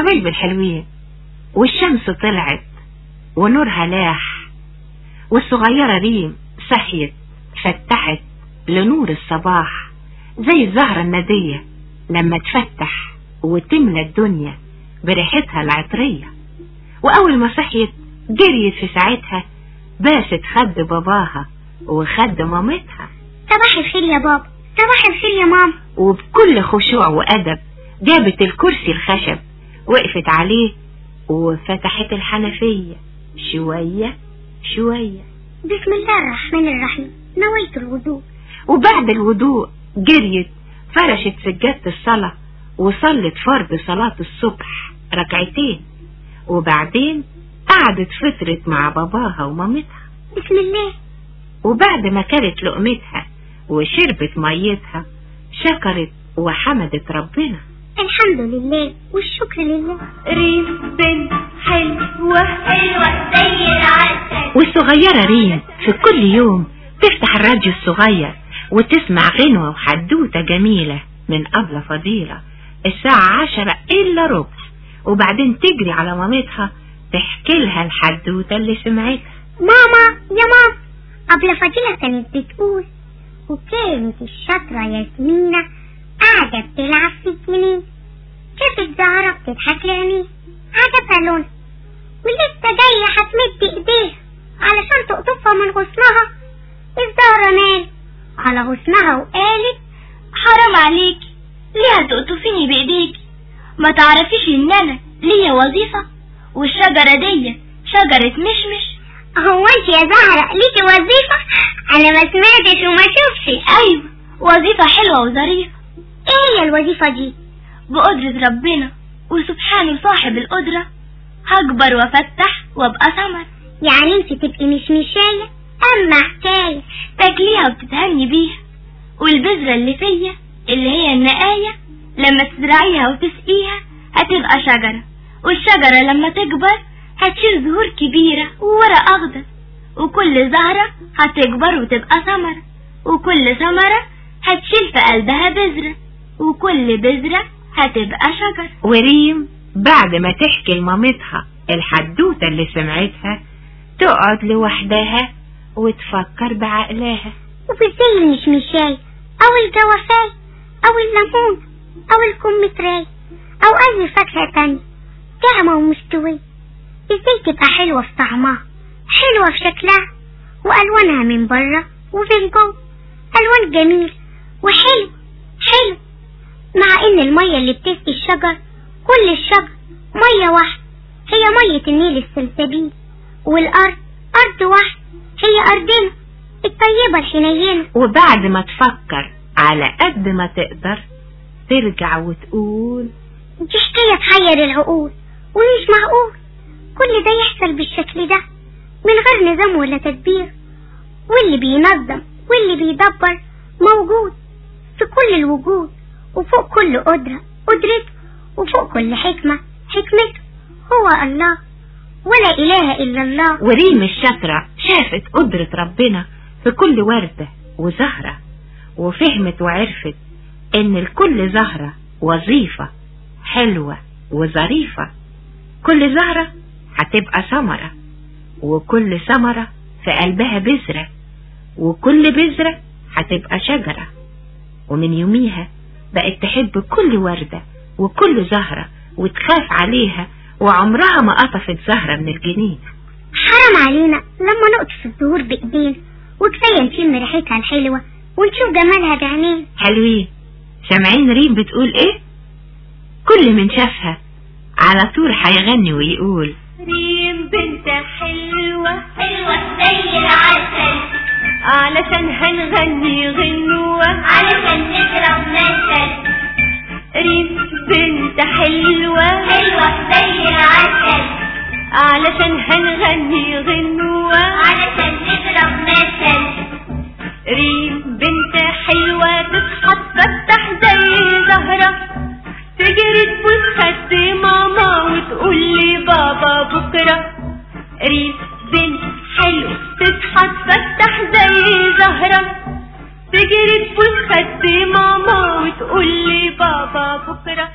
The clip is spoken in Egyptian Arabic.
حبايب الحلوين والشمس طلعت ونورها لاح والصغيرة ريم صحيت فتحت لنور الصباح زي الزهرة الندية لما تفتح وتملى الدنيا بريحتها العطرية وأول ما صحيت جريت في ساعتها باست خد باباها وخد مامتها صباح الخير يا بابا صباح الخير يا ماما وبكل خشوع وأدب جابت الكرسي الخشب وقفت عليه وفتحت الحنفية شوية شوية بسم الله الرحمن الرحيم نويت الوضوء وبعد الوضوء جريت فرشت سجادة الصلاة وصلت فرض صلاة الصبح ركعتين وبعدين قعدت فترت مع باباها ومامتها بسم الله وبعد ما كلت لقمتها وشربت ميتها شكرت وحمدت ربنا الحمد لله والشكر لله ريم بنت حلوة حلوة زي العسل والصغيرة ريم في كل يوم تفتح الراديو الصغير وتسمع غنوة وحدوتة جميلة من أبلة فضيلة الساعة عشرة إلا ربع وبعدين تجري على مامتها تحكي لها الحدوتة اللي سمعتها ماما يا ماما أبلة فضيلة كانت بتقول وكانت الشاطرة ياسمينة قاعدة بتلعب في الجنين شافت زهرة بتضحك لعينيه عجبها لونها ولسه جاية هتمد ايديها علشان تقطفها من غصنها الزهرة نال على غصنها وقالت حرام عليك ليه هتقطفيني بايديك ما تعرفيش ان انا ليا وظيفة والشجرة دي شجرة مشمش هو انت يا زهرة ليكي وظيفة انا ما سمعتش وما شفتش ايوه وظيفة حلوة وظريفة ايه هي الوظيفة دي بقدرة ربنا وسبحانه صاحب القدرة هكبر وافتح وابقى ثمر يعني انت تبقي مش مشاية اما حكاية تاكليها وتتهني بيها والبذرة اللي فيا اللي هي النقاية لما تزرعيها وتسقيها هتبقى شجرة والشجرة لما تكبر هتشيل زهور كبيرة وورق أخضر وكل زهرة هتكبر وتبقى ثمرة وكل ثمرة هتشيل في قلبها بذرة وكل بذرة هتبقى شجر وريم بعد ما تحكي لمامتها الحدوتة اللي سمعتها تقعد لوحدها وتفكر بعقلها وبالزي المشمشاي او الجوافاي او الليمون او الكمثري او اي فاكهة تانية طعمة ومستوية ازاي تبقى حلوة في طعمها حلوة في شكلها والوانها من بره ومن جوه الوان جميل وحلو حلو مع ان المية اللي بتسقي الشجر كل الشجر مية واحدة هي مية النيل السلسبيل والارض ارض واحدة هي ارضنا الطيبة الحنينة وبعد ما تفكر على قد ما تقدر ترجع وتقول دي حكاية تحير العقول ومش معقول كل ده يحصل بالشكل ده من غير نظام ولا تدبير واللي بينظم واللي بيدبر موجود في كل الوجود وفوق كل قدرة قدرته وفوق كل حكمة حكمته هو الله ولا إله إلا الله وريم الشاطرة شافت قدرة ربنا في كل وردة وزهرة وفهمت وعرفت ان لكل زهرة وظيفة حلوة وظريفة كل زهرة هتبقى ثمرة وكل ثمرة في قلبها بذرة وكل بذرة هتبقى شجرة ومن يوميها بقت تحب كل وردة وكل زهرة وتخاف عليها وعمرها ما قطفت زهرة من الجنين حرام علينا لما نقطف الزهور بإيدينا وكفاية نشم ريحتها الحلوة ونشوف جمالها بعينينا حلوين سامعين ريم بتقول ايه كل من شافها على طول هيغني ويقول ريم بنت حلوة حلوة زي العسل علشان هنغني غنوة علشان نشرب مثل ريم بنت حلوة حلوة زي العسل علشان هنغني غنوة علشان نشرب مثل ريم بنت حلوة تصحى تفتح زي زهرة تجري تبوس خد ماما وتقول لي بابا بكرة ريم بنت حلوة تصحى تفتح زي زهرة تجري تبوس خد ماما وتقول لي بابا بكرة